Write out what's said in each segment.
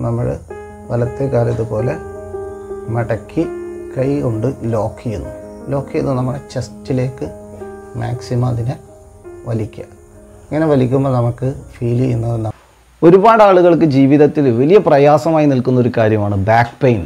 നമ്മൾ വലത്തെ കാല് ഇതുപോലെ മടക്കി കൈ കൊണ്ട് ലോക്ക് ചെയ്യുന്നു ലോക്ക് ചെയ്ത് നമ്മുടെ ചെസ്റ്റിലേക്ക് മാക്സിമം അതിനെ വലിക്കുക ഇങ്ങനെ വലിക്കുമ്പോൾ നമുക്ക് ഫീൽ ചെയ്യുന്നത് ന- ഒരുപാട് ആളുകൾക്ക് ജീവിതത്തിൽ വലിയ പ്രയാസമായി നിൽക്കുന്ന ഒരു കാര്യമാണ് ബാക്ക് പെയിൻ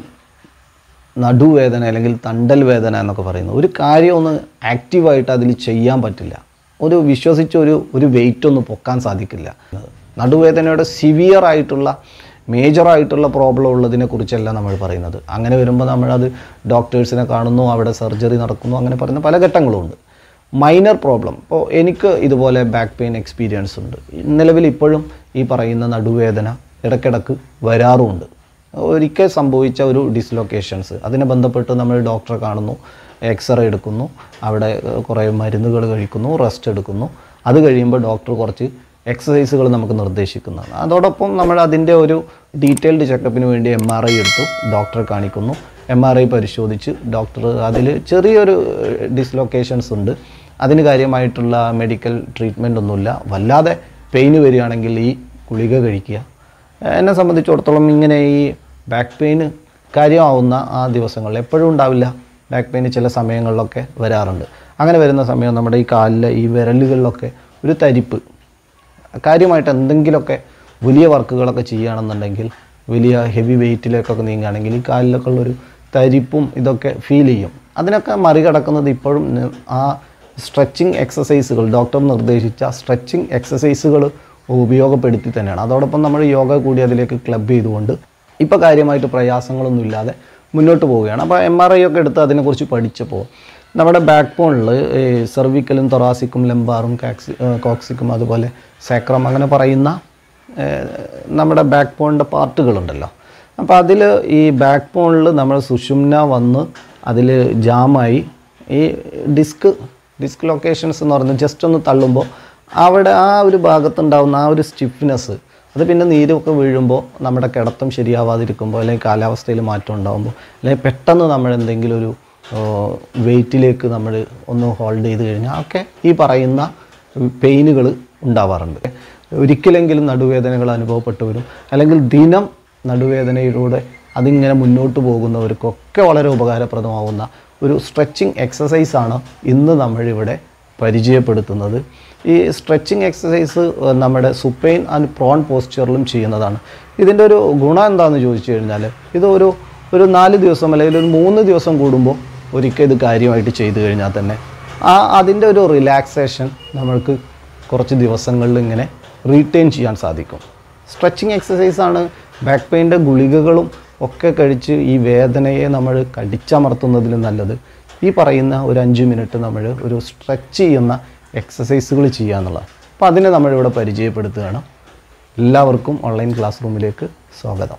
നടുവേദന അല്ലെങ്കിൽ തണ്ടൽ വേദന എന്നൊക്കെ പറയുന്നത് ഒരു കാര്യം ഒന്ന് ആക്റ്റീവായിട്ട് അതിൽ ചെയ്യാൻ പറ്റില്ല ഒരു വിശ്വസിച്ച ഒരു ഒരു വെയിറ്റ് ഒന്നും പൊക്കാൻ സാധിക്കില്ല നടുവേദനയുടെ സിവിയർ ആയിട്ടുള്ള മേജർ ആയിട്ടുള്ള പ്രോബ്ലം ഉള്ളതിനെ കുറിച്ചല്ല നമ്മൾ പറയുന്നത് അങ്ങനെ വരുമ്പോൾ നമ്മളത് ഡോക്ടേഴ്സിനെ കാണുന്നു അവിടെ സർജറി നടക്കുന്നു അങ്ങനെ പറയുന്ന പല ഘട്ടങ്ങളും ഉണ്ട് മൈനർ പ്രോബ്ലം ഇപ്പോൾ എനിക്ക് ഇതുപോലെ ബാക്ക് പെയിൻ എക്സ്പീരിയൻസ് ഉണ്ട് നിലവിൽ ഇപ്പോഴും ഈ പറയുന്ന നടുവേദന ഇടയ്ക്കിടക്ക് വരാറുമുണ്ട് ഒരിക്കൽ സംഭവിച്ച ഒരു ഡിസ്ലൊക്കേഷൻസ് അതിനെ ബന്ധപ്പെട്ട് നമ്മൾ ഡോക്ടറെ കാണുന്നു എക്സ്റേ എടുക്കുന്നു അവിടെ ഏഹ്, കുറേ മരുന്നുകൾ കഴിക്കുന്നു റെസ്റ്റ് എടുക്കുന്നു അത് കഴിയുമ്പോൾ ഡോക്ടർ കുറച്ച് എക്സസൈസുകൾ നമുക്ക് നിർദ്ദേശിക്കുന്നതാണ് അതോടൊപ്പം നമ്മൾ അതിൻ്റെ ഒരു ഡീറ്റെയിൽഡ് ചെക്കപ്പിന് വേണ്ടി എം ആർ ഐ എടുത്തു ഡോക്ടറെ കാണിക്കുന്നു എം ആർ ഐ പരിശോധിച്ച് ഡോക്ടർ അതിൽ ചെറിയൊരു ഡിസ്ലൊക്കേഷൻസ് ഉണ്ട് അതിന് കാര്യമായിട്ടുള്ള മെഡിക്കൽ ട്രീറ്റ്മെൻ്റ് ഒന്നുമില്ല വല്ലാതെ പെയിന് വരികയാണെങ്കിൽ ഈ ഗുളിക കഴിക്കുക എന്നെ സംബന്ധിച്ചിടത്തോളം ഇങ്ങനെ ഈ ബാക്ക് പെയിന് കാര്യമാവുന്ന ആ ദിവസങ്ങളിൽ എപ്പോഴും ഉണ്ടാവില്ല ബാക്ക് പെയിന് ചില സമയങ്ങളിലൊക്കെ വരാറുണ്ട് അങ്ങനെ വരുന്ന സമയം നമ്മുടെ ഈ കാലിലെ ഈ വിരലുകളിലൊക്കെ ഒരു തരിപ്പ് കാര്യമായിട്ട് എന്തെങ്കിലുമൊക്കെ വലിയ വർക്കുകളൊക്കെ ചെയ്യുകയാണെന്നുണ്ടെങ്കിൽ വലിയ ഹെവി വെയിറ്റിലേക്കൊക്കെ നീങ്ങുകയാണെങ്കിൽ ഈ കാലിലൊക്കെ ഉള്ളൊരു തരിപ്പും ഇതൊക്കെ ഫീൽ ചെയ്യും അതിനൊക്കെ മറികടക്കുന്നത് ഇപ്പോഴും ന- ആ സ്ട്രെച്ചിങ് എക്സസൈസുകൾ ഡോക്ടർ നിർദ്ദേശിച്ച സ്ട്രെച്ചിങ് എക്സസൈസുകൾ ഉപയോഗപ്പെടുത്തി തന്നെയാണ് അതോടൊപ്പം നമ്മൾ യോഗ കൂടി അതിലേക്ക് ക്ലബ് ചെയ്തുകൊണ്ട് ഇപ്പോൾ കാര്യമായിട്ട് പ്രയാസങ്ങളൊന്നും ഇല്ലാതെ മുന്നോട്ട് പോവുകയാണ് അപ്പോൾ എം ആർ ഐ ഒക്കെ എടുത്ത് അതിനെക്കുറിച്ച് പഠിച്ചപ്പോൾ നമ്മുടെ ബാക്ക് ബോണിൽ സെർവിക്കലും തൊറാസിക്കും ലെംബാറും കാക്സി കോക്സിക്കും അതുപോലെ സാക്രം അങ്ങനെ പറയുന്ന ഏഹ്, നമ്മുടെ ബാക്ക് ബോണിൻ്റെ പാർട്ടുകളുണ്ടല്ലോ അപ്പോൾ അതിൽ ഈ ബാക്ക് ബോണിൽ നമ്മൾ സുഷുമ്ന വന്ന് അതിൽ ജാമായി ഈ ഡിസ്ക് ഡിസ്ക് ലൊക്കേഷൻസ് എന്ന് പറയുന്നത് ജസ്റ്റ് ഒന്ന് തള്ളുമ്പോൾ അവിടെ ആ ഒരു ഭാഗത്തുണ്ടാവുന്ന ആ ഒരു സ്റ്റിഫ്നെസ് അത് പിന്നെ നീരൊക്കെ വീഴുമ്പോൾ നമ്മുടെ കിടത്തം ശരിയാവാതിരിക്കുമ്പോൾ അല്ലെങ്കിൽ കാലാവസ്ഥയിൽ മാറ്റം ഉണ്ടാകുമ്പോൾ അല്ലെങ്കിൽ പെട്ടെന്ന് നമ്മൾ എന്തെങ്കിലും ഒരു വെയിറ്റിലേക്ക് നമ്മൾ ഒന്ന് ഹോൾഡ് ചെയ്ത് കഴിഞ്ഞാൽ ഒക്കെ ഈ പറയുന്ന പെയിനുകൾ ഉണ്ടാവാറുണ്ട് ഒരിക്കലെങ്കിലും നടുവേദനകൾ അനുഭവപ്പെട്ടവരും അല്ലെങ്കിൽ ദിനം നടുവേദനയിലൂടെ അതിങ്ങനെ മുന്നോട്ട് പോകുന്നവർക്കൊക്കെ വളരെ ഉപകാരപ്രദമാവുന്ന ഒരു സ്ട്രെച്ചിങ് എക്സസൈസാണ് ഇന്ന് നമ്മളിവിടെ പരിചയപ്പെടുത്തുന്നത് ഈ സ്ട്രെച്ചിങ് എക്സസൈസ് നമ്മുടെ സുപ്പൈൻ ആൻഡ് പ്രോൺ പോസ്ചറിലും ചെയ്യുന്നതാണ് ഇതിൻ്റെ ഒരു ഗുണം എന്താണെന്ന് ചോദിച്ചു കഴിഞ്ഞാൽ ഇത് ഒരു ഒരു നാല് ദിവസം അല്ലെങ്കിൽ ഒരു മൂന്ന് ദിവസം കൂടുമ്പോൾ ഒരിക്കൽ ഇത് കാര്യമായിട്ട് ചെയ്തു കഴിഞ്ഞാൽ തന്നെ ആ അതിൻ്റെ ഒരു റിലാക്സേഷൻ നമ്മൾക്ക് കുറച്ച് ദിവസങ്ങളിൽ ഇങ്ങനെ റീറ്റെയിൻ ചെയ്യാൻ സാധിക്കും സ്ട്രെച്ചിങ് എക്സസൈസാണ് ബാക്ക് പെയിൻ്റെ ഗുളികകളും ഒക്കെ കഴിച്ച് ഈ വേദനയെ നമ്മൾ കടിച്ചമർത്തുന്നതിൽ നല്ലത് ഈ പറയുന്ന ഒരു അഞ്ച് മിനിറ്റ് നമ്മൾ ഒരു സ്ട്രെച്ച് ചെയ്യുന്ന എക്സസൈസുകൾ ചെയ്യുക എന്നുള്ളത് അപ്പോൾ അതിനെ നമ്മളിവിടെ പരിചയപ്പെടുത്തുകയാണ് എല്ലാവർക്കും ഓൺലൈൻ ക്ലാസ് റൂമിലേക്ക് സ്വാഗതം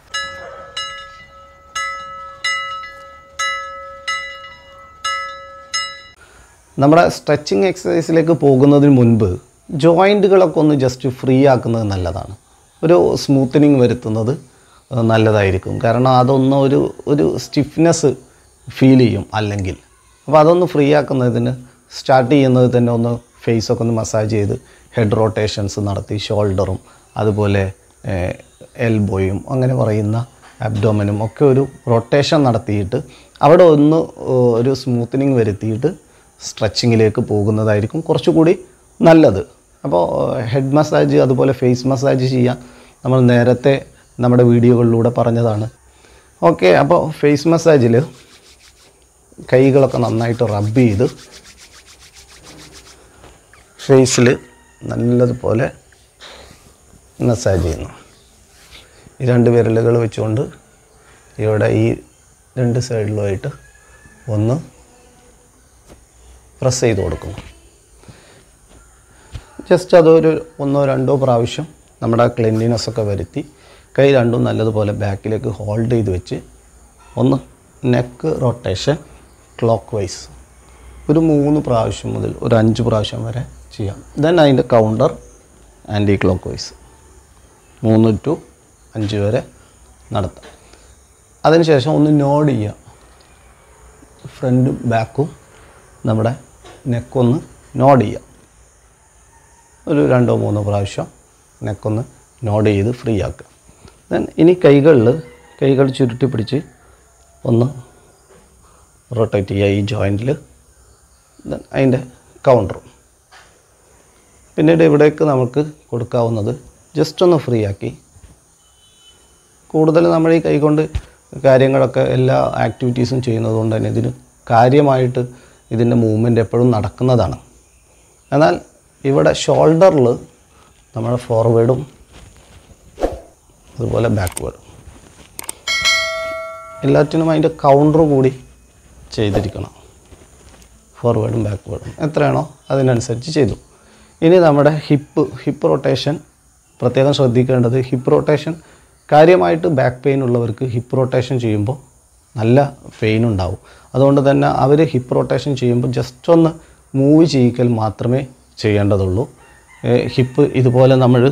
നമ്മുടെ സ്ട്രെച്ചിങ് എക്സസൈസിലേക്ക് പോകുന്നതിന് മുൻപ് ജോയിൻറ്റുകളൊക്കെ ഒന്ന് ജസ്റ്റ് ഫ്രീ ആക്കുന്നത് നല്ലതാണ് ഒരു സ്മൂത്തനിങ് വരുത്തുന്നത് ഏഹ്, നല്ലതായിരിക്കും കാരണം അതൊന്ന് ഒരു ഒരു സ്റ്റിഫ്നെസ് ഫീൽ ചെയ്യും അല്ലെങ്കിൽ അപ്പോൾ അതൊന്ന് ഫ്രീ ആക്കുന്നതിന് സ്റ്റാർട്ട് ചെയ്യുന്നത് തന്നെ ഒന്ന് ഫേസൊക്കെ ഒന്ന് മസാജ് ചെയ്ത് ഹെഡ് റൊട്ടേഷൻസ് നടത്തി ഷോൾഡറും അതുപോലെ എൽബോയും അങ്ങനെ പറയുന്ന അബ്ഡോമനും ഒക്കെ ഒരു റൊട്ടേഷൻ നടത്തിയിട്ട് അവിടെ ഒന്ന് ഏഹ്, ഒരു സ്മൂത്തനിങ് വരുത്തിയിട്ട് സ്ട്രെച്ചിങ്ങിലേക്ക് പോകുന്നതായിരിക്കും കുറച്ചുകൂടി നല്ലത് അപ്പോൾ ഹെഡ് മസാജ് അതുപോലെ ഫേസ് മസാജ് ചെയ്യാൻ നമ്മൾ നേരത്തെ നമ്മുടെ വീഡിയോകളിലൂടെ പറഞ്ഞതാണ് ഓക്കെ അപ്പോൾ ഫേസ് മസാജിൽ കൈകളൊക്കെ നന്നായിട്ട് റബ്ബ് ചെയ്ത് ഫേസിൽ നല്ലതുപോലെ മസാജ് ചെയ്യുന്നു ഈ രണ്ട് വിരലുകൾ വെച്ചുകൊണ്ട് ഇവിടെ ഈ രണ്ട് സൈഡിലുമായിട്ട് ഒന്ന് പ്രസ് ചെയ്ത് കൊടുക്കുന്നു ജസ്റ്റ് അതൊരു ഒന്നോ രണ്ടോ പ്രാവശ്യം നമ്മുടെ ക്ലെൻലിനെസ് ഒക്കെ വരുത്തി കൈ രണ്ടും നല്ലതുപോലെ ബാക്കിലേക്ക് ഹോൾഡ് ചെയ്ത് വെച്ച് ഒന്ന് നെക്ക് റൊട്ടേഷൻ ക്ലോക്ക് വൈസ് ഒരു മൂന്ന് പ്രാവശ്യം മുതൽ ഒരു അഞ്ച് പ്രാവശ്യം വരെ ചെയ്യാം ദെൻ അതിൻ്റെ കൗണ്ടർ ആൻറ്റി ക്ലോക്ക് വൈസ് മൂന്ന് ടു അഞ്ച് വരെ നടത്താം അതിനുശേഷം ഒന്ന് നോഡ് ചെയ്യുക ഫ്രണ്ടും ബാക്കും നമ്മുടെ നെക്കൊന്ന് നോഡ് ചെയ്യുക ഒരു രണ്ടോ മൂന്നോ പ്രാവശ്യം നെക്കൊന്ന് നോഡ് ചെയ്ത് ഫ്രീ ആക്കുക ദെൻ ഇനി കൈകളിൽ കൈകൾ ചുരുട്ടി പിടിച്ച് ഒന്ന് റൊട്ടേറ്റ് ചെയ്യുക ഈ ജോയിൻറ്റിൽ ദെൻ അതിൻ്റെ കൗണ്ടറും പിന്നീട് ഇവിടേക്ക് നമുക്ക് കൊടുക്കാവുന്നത് ജസ്റ്റ് ഒന്ന് ഫ്രീ ആക്കി കൂടുതൽ നമ്മൾ ഈ കൈകൊണ്ട് കാര്യങ്ങളൊക്കെ എല്ലാ ആക്ടിവിറ്റീസും ചെയ്യുന്നത് കൊണ്ട് തന്നെ ഇതിന് കാര്യമായിട്ട് ഇതിൻ്റെ മൂവ്മെൻറ്റ് എപ്പോഴും നടക്കുന്നതാണ് എന്നാൽ ഇവിടെ ഷോൾഡറിൽ നമ്മൾ ഫോർവേഡും അതുപോലെ ബാക്ക്വേഡും എല്ലാറ്റിനും അതിൻ്റെ കൗണ്ടർ കൂടി ചെയ്തിരിക്കണം ഫോർവേഡും ബാക്ക്വേഡും എത്രയാണോ അതിനനുസരിച്ച് ചെയ്തു ഇനി നമ്മുടെ ഹിപ്പ് ഹിപ്പ് റൊട്ടേഷൻ പ്രത്യേകം ശ്രദ്ധിക്കേണ്ടത് ഹിപ്പ് റൊട്ടേഷൻ കാര്യമായിട്ട് ബാക്ക് പെയിൻ ഉള്ളവർക്ക് ഹിപ്പ് റൊട്ടേഷൻ ചെയ്യുമ്പോൾ നല്ല പെയിൻ ഉണ്ടാവും അതുകൊണ്ട് തന്നെ അവർ ഹിപ്പ് റൊട്ടേഷൻ ചെയ്യുമ്പോൾ ജസ്റ്റ് ഒന്ന് മൂവ് ചെയ്യിക്കൽ മാത്രമേ ചെയ്യേണ്ടതുള്ളൂ ഹിപ്പ് ഇതുപോലെ നമ്മൾ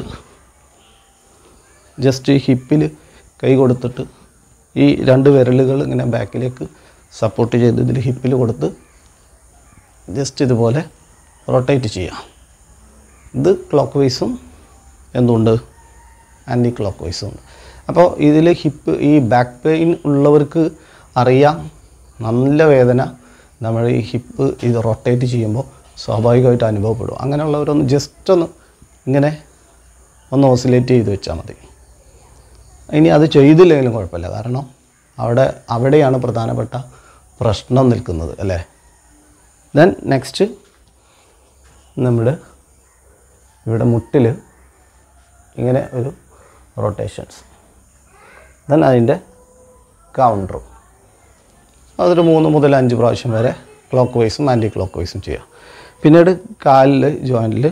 ജസ്റ്റ് ഹിപ്പിൽ കൈ കൊടുത്തിട്ട് ഈ രണ്ട് വിരലുകൾ ഇങ്ങനെ ബാക്കിലേക്ക് സപ്പോർട്ട് ചെയ്ത് ഇതിൽ ഹിപ്പിൽ കൊടുത്ത് ജസ്റ്റ് ഇതുപോലെ റൊട്ടേറ്റ് ചെയ്യാം ഇത് ക്ലോക്ക് വൈസും എന്തുണ്ട് ആൻറ്റി ക്ലോക്ക് വൈസും ഉണ്ട് അപ്പോൾ ഇതിൽ ഹിപ്പ് ഈ ബാക്ക് പെയിൻ ഉള്ളവർക്ക് അറിയാം നല്ല വേദന നമ്മൾ ഈ ഹിപ്പ് ഇത് റൊട്ടേറ്റ് ചെയ്യുമ്പോൾ സ്വാഭാവികമായിട്ട് അനുഭവപ്പെടും അങ്ങനെയുള്ളവരൊന്ന് ജസ്റ്റ് ഒന്ന് ഇങ്ങനെ ഒന്ന് ഓസിലേറ്റ് ചെയ്ത് വെച്ചാൽ മതി ഇനി അത് ചെയ്തില്ലെങ്കിലും കുഴപ്പമില്ല കാരണം അവിടെ അവിടെയാണ് പ്രധാനപ്പെട്ട പ്രശ്നം നിൽക്കുന്നത് അല്ലേ ദെൻ നെക്സ്റ്റ് നമ്മൾ ഇവിടെ മുട്ടിൽ ഇങ്ങനെ ഒരു റൊട്ടേഷൻസ് ദെൻ അതിൻ്റെ കൗണ്ടറും അതൊരു മൂന്ന് മുതൽ അഞ്ച് പ്രാവശ്യം വരെ ക്ലോക്ക് വൈസും ആൻറ്റി ക്ലോക്ക് വൈസും ചെയ്യാം പിന്നീട് കാലിൽ ജോയിൻറ്റിൽ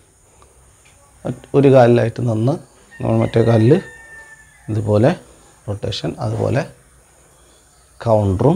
ഒരു കാലിലായിട്ട് നിന്ന് നമ്മൾ മറ്റേ കാലിൽ ഇതുപോലെ റൊട്ടേഷൻ അതുപോലെ കൗണ്ടറും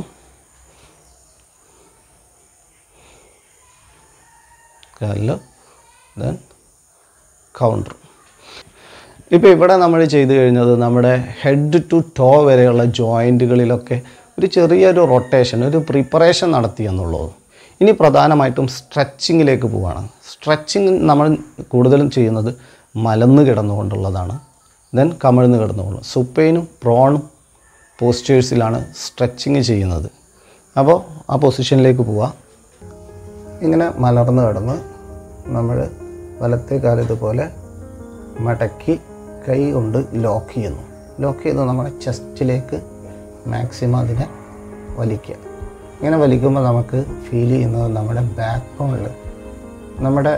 കാലിൽ ദെൻ കൗണ്ടറും ഇപ്പോൾ ഇവിടെ നമ്മൾ ചെയ്തു കഴിഞ്ഞത് നമ്മുടെ ഹെഡ് ടു ടോ വരെയുള്ള ജോയിൻറ്റുകളിലൊക്കെ ഒരു ചെറിയൊരു റൊട്ടേഷൻ ഒരു പ്രിപ്പറേഷൻ നടത്തി എന്നുള്ളത് ഇനി പ്രധാനമായിട്ടും സ്ട്രെച്ചിങ്ങിലേക്ക് പോവുകയാണ് സ്ട്രെച്ചിങ് നമ്മൾ കൂടുതലും ചെയ്യുന്നത് മലന്ന് കിടന്നുകൊണ്ടുള്ളതാണ് ദെൻ കമിഴ്ന്ന് കിടന്നുകൊണ്ട് സുപ്പൈനും പ്രോണും പോസ്റ്റേഴ്സിലാണ് സ്ട്രെച്ചിങ് ചെയ്യുന്നത് അപ്പോൾ ആ പൊസിഷനിലേക്ക് പോവാം ഇങ്ങനെ മലർന്ന് കിടന്ന് നമ്മൾ വലത്തെ കാലം ഇതുപോലെ മടക്കി കൈ കൊണ്ട് ലോക്ക് ചെയ്യുന്നു ലോക്ക് ചെയ്ത് നമ്മുടെ ചെസ്റ്റിലേക്ക് മാക്സിമം അതിനെ വലിക്കുക ഇങ്ങനെ വലിക്കുമ്പോൾ നമുക്ക് ഫീൽ ചെയ്യുന്നത് നമ്മുടെ ബാക്ക് ബോണിൽ നമ്മുടെ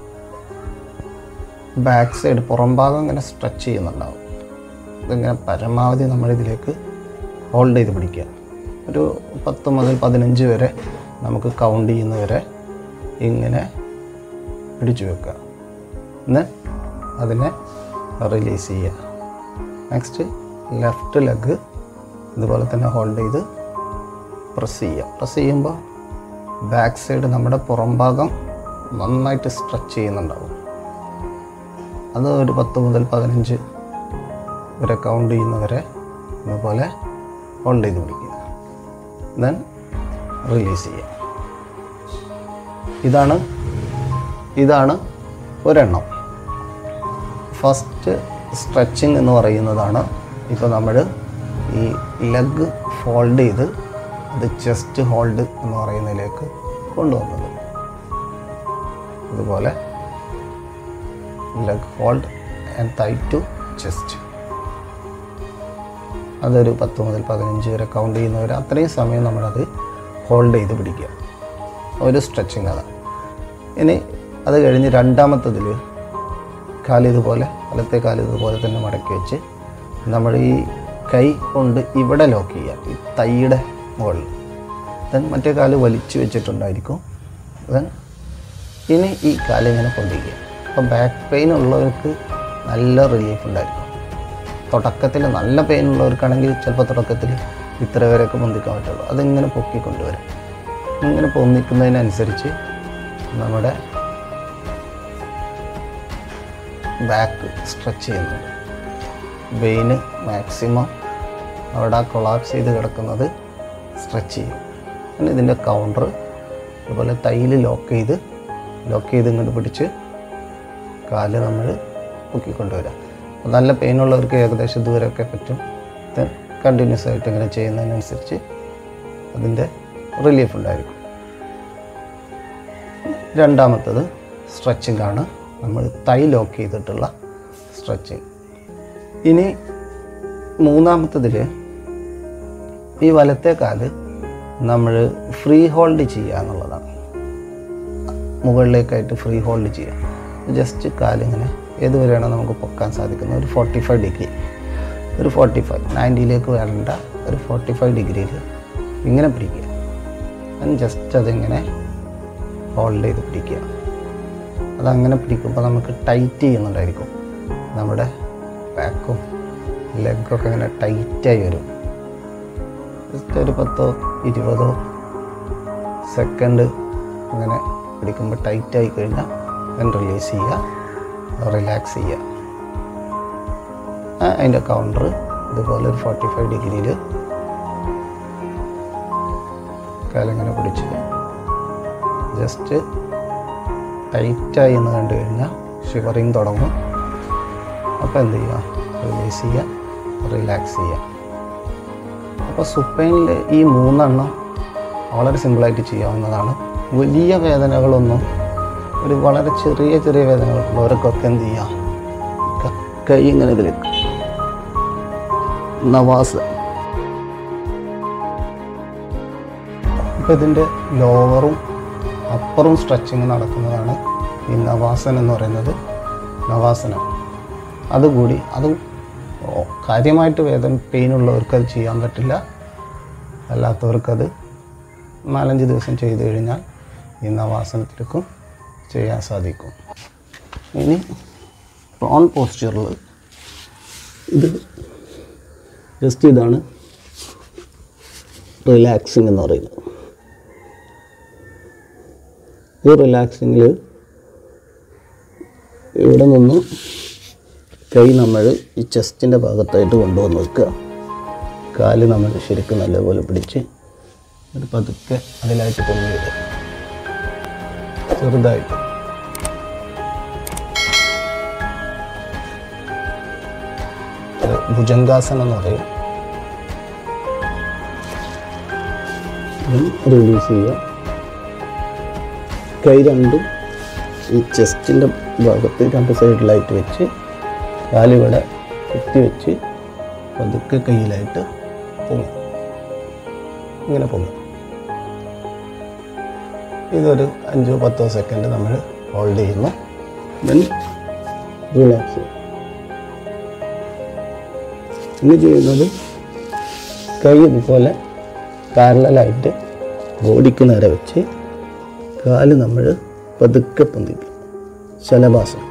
ബാക്ക് സൈഡ് പുറം ഭാഗം ഇങ്ങനെ സ്ട്രെച്ച് ചെയ്യുന്നുണ്ടാവും ഇതിങ്ങനെ പരമാവധി നമ്മളിതിലേക്ക് ഹോൾഡ് ചെയ്ത് പിടിക്കുക ഒരു പത്ത് മുതൽ പതിനഞ്ച് വരെ നമുക്ക് കൗണ്ട് ചെയ്യുന്നവരെ ഇങ്ങനെ പിടിച്ചു വെക്കുക എന്ന് അതിനെ റിലീസ് ചെയ്യുക നെക്സ്റ്റ് ലെഫ്റ്റ് ലെഗ് ഇതുപോലെ തന്നെ ഹോൾഡ് ചെയ്ത് പ്രസ് ചെയ്യുക പ്രസ് ചെയ്യുമ്പോൾ ബാക്ക് സൈഡ് നമ്മുടെ പുറം ഭാഗം നന്നായിട്ട് സ്ട്രെച്ച് ചെയ്യുന്നുണ്ടാവും അത് ഒരു പത്ത് മുതൽ പതിനഞ്ച് വരെ കൗണ്ട് ചെയ്യുന്നവരെ ഇതുപോലെ ഹോൾഡ് ചെയ്ത് പിടിക്കുക ദെൻ റിലീസ് ചെയ്യുക ഇതാണ് ഇതാണ് ഒരെണ്ണം ഫസ്റ്റ് സ്ട്രെച്ചിങ് എന്ന് പറയുന്നതാണ് ഇപ്പോൾ നമ്മൾ ഈ ലെഗ് ഫോൾഡ് ചെയ്ത് അത് ചെസ്റ്റ് ഹോൾഡ് എന്ന് പറയുന്നതിലേക്ക് കൊണ്ടുവന്നത് അതുപോലെ leg hold and thigh to chest അതൊരു പത്ത് മുതൽ പതിനഞ്ച് വരെ കൗണ്ട് ചെയ്യുന്നവർ അത്രയും സമയം നമ്മളത് ഹോൾഡ് ചെയ്ത് പിടിക്കുക ഒരു സ്ട്രെച്ചിങ് അതാണ് ഇനി അത് കഴിഞ്ഞ് രണ്ടാമത്തതിൽ കാലിതുപോലെ വലത്തെ കാലിതുപോലെ തന്നെ മടക്കി വെച്ച് നമ്മൾ ഈ കൈ കൊണ്ട് ഇവിടെ ലോക്ക് ചെയ്യുക ഈ തൈയുടെ മുകളിൽ ദെൻ മറ്റേ കാല് വലിച്ചു വെച്ചിട്ടുണ്ടായിരിക്കും ദെൻ ഇനി ഈ കാലിങ്ങനെ പൊന്തിക്കുക അപ്പോൾ ബാക്ക് പെയിൻ ഉള്ളവർക്ക് നല്ല റിലീഫ് ഉണ്ടായിരിക്കും തുടക്കത്തിൽ നല്ല പെയിൻ ഉള്ളവർക്കാണെങ്കിൽ ചിലപ്പോൾ തുടക്കത്തിൽ ഇത്ര വരെയൊക്കെ പൊന്തിക്കാൻ പറ്റുള്ളൂ അതിങ്ങനെ പൊക്കിക്കൊണ്ടുവരാം ഇങ്ങനെ പൊന്തിക്കുന്നതിനനുസരിച്ച് നമ്മുടെ ബാക്ക് സ്ട്രെച്ച് ചെയ്യുന്നുണ്ട് വെയിന് മാക്സിമം അവിടെ ആ കൊളാപ്സ് ചെയ്ത് കിടക്കുന്നത് സ്ട്രെച്ച് ചെയ്യും പിന്നെ ഇതിൻ്റെ കൗണ്ടർ അതുപോലെ തൈല് ലോക്ക് ചെയ്ത് ലോക്ക് ചെയ്ത് ഇങ്ങോട്ട് പിടിച്ച് കാല് നമ്മൾ പൊക്കിക്കൊണ്ടുവരാം നല്ല പെയിനുള്ളവർക്ക് ഏകദേശം ദൂരമൊക്കെ പറ്റും കണ്ടിന്യൂസ് ആയിട്ട് ഇങ്ങനെ ചെയ്യുന്നതിനനുസരിച്ച് അതിൻ്റെ റിലീഫ് ഉണ്ടായിരിക്കും രണ്ടാമത്തത് സ്ട്രെച്ചിങ് ആണ് നമ്മൾ തൈ ലോക്ക് ചെയ്തിട്ടുള്ള സ്ട്രെച്ചിങ് ഇനി മൂന്നാമത്തതിൽ ഈ വലത്തെ കാല് നമ്മൾ ഫ്രീ ഹോൾഡ് ചെയ്യുക എന്നുള്ളതാണ് മുകളിലേക്കായിട്ട് ഫ്രീ ഹോൾഡ് ചെയ്യുക ജസ്റ്റ് കാലിങ്ങനെ ഏതുവരെയാണോ നമുക്ക് പൊക്കാൻ സാധിക്കുന്നത് ഒരു ഫോർട്ടി ഫൈവ് ഡിഗ്രി ഒരു ഫോർട്ടി ഫൈവ് നയൻറ്റിയിലേക്ക് വരേണ്ട ഒരു ഫോർട്ടി ഫൈവ് ഡിഗ്രിയിൽ ഇങ്ങനെ പിടിക്കുക ഞാൻ ജസ്റ്റ് അതിങ്ങനെ ഹോൾഡ് ചെയ്ത് പിടിക്കുക അതങ്ങനെ പിടിക്കുമ്പോൾ നമുക്ക് ടൈറ്റ് ചെയ്യുന്നുണ്ടായിരിക്കും നമ്മുടെ ബാക്കും ലെഗൊക്കെ ഇങ്ങനെ ടൈറ്റായി വരും ജസ്റ്റ് ഒരു പത്തോ ഇരുപതോ സെക്കൻഡ് അങ്ങനെ പിടിക്കുമ്പോൾ ടൈറ്റായി കഴിഞ്ഞാൽ ദെൻ റിലീസ് ചെയ്യുക റിലാക്സ് ചെയ്യുക അതിൻ്റെ കൗണ്ടർ ഇതുപോലെ ഒരു ഫോർട്ടി ഫൈവ് ഡിഗ്രിയിൽ കാലിങ്ങനെ പിടിച്ച് ജസ്റ്റ് ടൈറ്റായി എന്ന് കണ്ടു കഴിഞ്ഞാൽ ഷിവറിങ് തുടങ്ങും അപ്പോൾ എന്ത് ചെയ്യുക റിലീസ് ചെയ്യുക റിലാക്സ് ചെയ്യുക അപ്പോൾ സുപ്പൈനിൽ ഈ മൂന്നെണ്ണം വളരെ സിമ്പിളായിട്ട് ചെയ്യാവുന്നതാണ് വലിയ വേദനകളൊന്നും ഒരു വളരെ ചെറിയ ചെറിയ വേദനകളുള്ളവർക്കൊക്കെ എന്ത് ചെയ്യാം ക- കൈ ഇങ്ങനെ ഇതിൽ നവാസ് അപ്പോൾ ഇതിൻ്റെ ലോവറും അപ്പറും സ്ട്രെച്ചിങ് നടക്കുന്നതാണ് ഈ നവാസൻ എന്ന് പറയുന്നത് നവാസനം അതുകൂടി അത് ഓ, കാര്യമായിട്ട് വേദന പെയിൻ ഉള്ളവർക്ക് അത് ചെയ്യാൻ പറ്റില്ല അല്ലാത്തവർക്കത് നാലഞ്ച് ദിവസം ചെയ്തു കഴിഞ്ഞാൽ ഈ നവാസനത്തിലേക്കും ചെയ്യാൻ സാധിക്കും ഇനി പ്രോൺ പോസ്ചറിൽ ഇത് ജസ്റ്റ് ഇതാണ് റിലാക്സിങ് എന്ന് പറയുന്നത് ഈ റിലാക്സിങ്ങിൽ ഇവിടെ നിന്ന് കൈ നമ്മൾ ഈ ചെസ്റ്റിൻ്റെ ഭാഗത്തായിട്ട് കൊണ്ടുവന്ന് വെക്കുക കാല് നമ്മൾ ശരിക്കും നല്ലപോലെ പിടിച്ച് ഒരു പതുക്കെ അതിലായിട്ട് പൊങ്ങിയിടുക ചെറുതായിട്ട് ഇത് ഭുജംഗാസനം എന്ന് പറയും റിലീസ് ചെയ്യുക കൈ രണ്ടും ഈ ചെസ്റ്റിൻ്റെ ഭാഗത്ത് രണ്ട് സൈഡിലായിട്ട് വെച്ച് കാലിവിടെ കുത്തി വെച്ച് പതുക്കെ കയ്യിലായിട്ട് പൊങ്ങും ഇങ്ങനെ പൊങ്ങും ഇതൊരു അഞ്ചോ പത്തോ സെക്കൻഡ് നമ്മൾ ഹോൾഡ് ചെയ്യുന്നു ദെൻ റിലാക്സ് ചെയ്യും ഇനി ചെയ്യുന്നത് കൈ ഇതുപോലെ പാരലായിട്ട് ബോഡിക്ക് നേരെ വെച്ച് കാല് നമ്മൾ പതുക്കെ പൊന്തിക്കും ശലഭാസം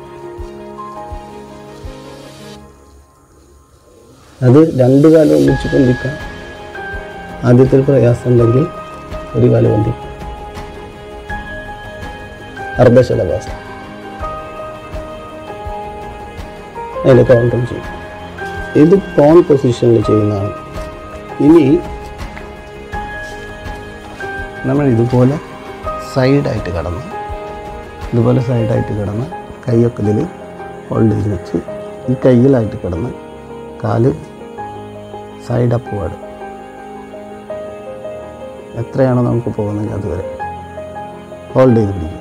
അത് രണ്ട് കാലം ഒന്നിച്ച് പൊന്തിക്കാം ആദ്യത്തെ ഒരു പ്രയാസം ഉണ്ടെങ്കിൽ ഒരു കാലം പൊന്തിക്കാം അർദ്ധശലഭാസം അതിൻ്റെ കൗണ്ടറും ചെയ്യും ഇത് പ്രോൺ പൊസിഷനിൽ ചെയ്യുന്നതാണ് ഇനി നമ്മൾ ഇതുപോലെ സൈഡായിട്ട് കിടന്ന് ഇതുപോലെ സൈഡായിട്ട് കിടന്ന് കൈയൊക്കെ ഇതിൽ ഹോൾഡ് ചെയ്ത് വെച്ച് ഈ കയ്യിലായിട്ട് കിടന്ന് കാല് സൈഡ് അപ്വേഡ് എത്രയാണോ നമുക്ക് പോകുന്നത് അതുവരെ ഹോൾഡ് ചെയ്ത് പിടിക്കും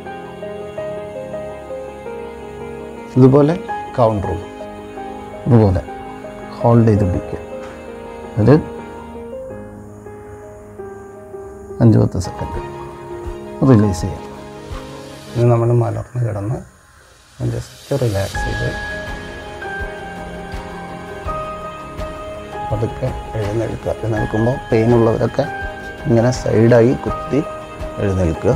ഇതുപോലെ കൗണ്ടറും ഇതുപോലെ ഹോൾഡ് ചെയ്ത് പിടിക്കുക ഒരു അഞ്ച് പത്ത് സെക്കൻഡ് റിലീസ് ചെയ്യാം ഇനി നമ്മൾ മലർന്ന് കിടന്ന് ജസ്റ്റ് റിലാക്സ് ചെയ്ത് പതുക്കെ എഴുന്നേൽക്കുക എഴുന്നേൽക്കുമ്പോൾ പെയിൻ ഉള്ളവരൊക്കെ ഇങ്ങനെ സൈഡായി കുത്തി എഴുന്നേൽക്കുക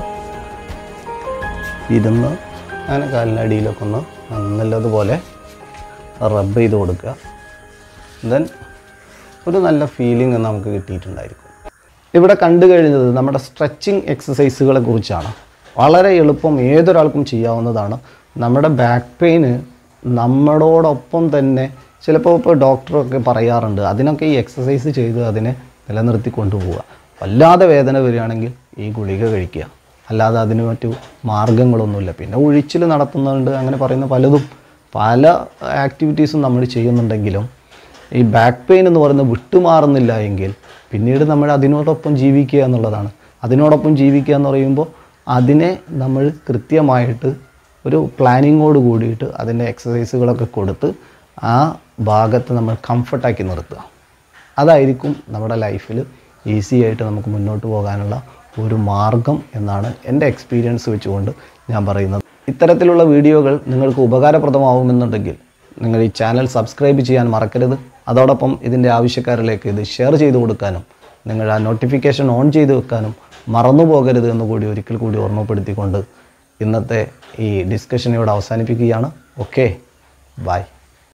ഇരുന്ന് അങ്ങനെ കാലിൻ്റെ അടിയിലൊക്കെ ഒന്ന് നല്ലതുപോലെ റബ്ബ് ചെയ്ത് കൊടുക്കുക ദെൻ ഒരു നല്ല ഫീലിംഗ് നമുക്ക് കിട്ടിയിട്ടുണ്ടായിരിക്കും ഇവിടെ കണ്ടു കഴിഞ്ഞത് നമ്മുടെ സ്ട്രെച്ചിങ് എക്സസൈസുകളെ കുറിച്ചാണ് വളരെ എളുപ്പം ഏതൊരാൾക്കും ചെയ്യാവുന്നതാണ് നമ്മുടെ ബാക്ക് പെയിന് നമ്മളോടൊപ്പം തന്നെ ചിലപ്പോൾ ഇപ്പോൾ ഡോക്ടറൊക്കെ പറയാറുണ്ട് അതിനൊക്കെ ഈ എക്സസൈസ് ചെയ്ത് അതിനെ നിലനിർത്തി കൊണ്ടുപോവുക വല്ലാതെ വേദന വരികയാണെങ്കിൽ ഈ ഗുളിക കഴിക്കുക അല്ലാതെ അതിന് മറ്റു മാർഗങ്ങളൊന്നുമില്ല പിന്നെ ഒഴിച്ചിൽ നടത്തുന്നുണ്ട് അങ്ങനെ പറയുന്ന പലതും പല ആക്ടിവിറ്റീസും നമ്മൾ ചെയ്യുന്നുണ്ടെങ്കിലും ഈ ബാക്ക് പെയിൻ എന്ന് പറയുന്നത് വിട്ടുമാറുന്നില്ല എങ്കിൽ പിന്നീട് നമ്മൾ അതിനോടൊപ്പം ജീവിക്കുക എന്നുള്ളതാണ് അതിനോടൊപ്പം ജീവിക്കുക എന്ന് പറയുമ്പോൾ അതിനെ നമ്മൾ കൃത്യമായിട്ട് ഒരു പ്ലാനിങ്ങോട് കൂടിയിട്ട് അതിൻ്റെ എക്സസൈസുകളൊക്കെ കൊടുത്ത് ആ ഭാഗത്ത് നമ്മൾ കംഫർട്ടാക്കി നിർത്തുക അതായിരിക്കും നമ്മുടെ ലൈഫിൽ ഈസി ആയിട്ട് നമുക്ക് മുന്നോട്ട് പോകാനുള്ള ഒരു മാർഗം എന്നാണ് എൻ്റെ എക്സ്പീരിയൻസ് വെച്ചുകൊണ്ട് ഞാൻ പറയുന്നത് ഇത്തരത്തിലുള്ള വീഡിയോകൾ നിങ്ങൾക്ക് ഉപകാരപ്രദമാവുമെന്നുണ്ടെങ്കിൽ നിങ്ങൾ ഈ ചാനൽ സബ്സ്ക്രൈബ് ചെയ്യാൻ മറക്കരുത് അതോടൊപ്പം ഇതിൻ്റെ ആവശ്യക്കാരിലേക്ക് ഇത് ഷെയർ ചെയ്ത് കൊടുക്കാനും നിങ്ങൾ ആ നോട്ടിഫിക്കേഷൻ ഓൺ ചെയ്ത് വെക്കാനും മറന്നു പോകരുത് എന്ന് കൂടി ഒരിക്കൽ കൂടി ഓർമ്മപ്പെടുത്തിക്കൊണ്ട് ഇന്നത്തെ ഈ ഡിസ്കഷൻ ഇവിടെ അവസാനിപ്പിക്കുകയാണ് ഓക്കെ ബൈ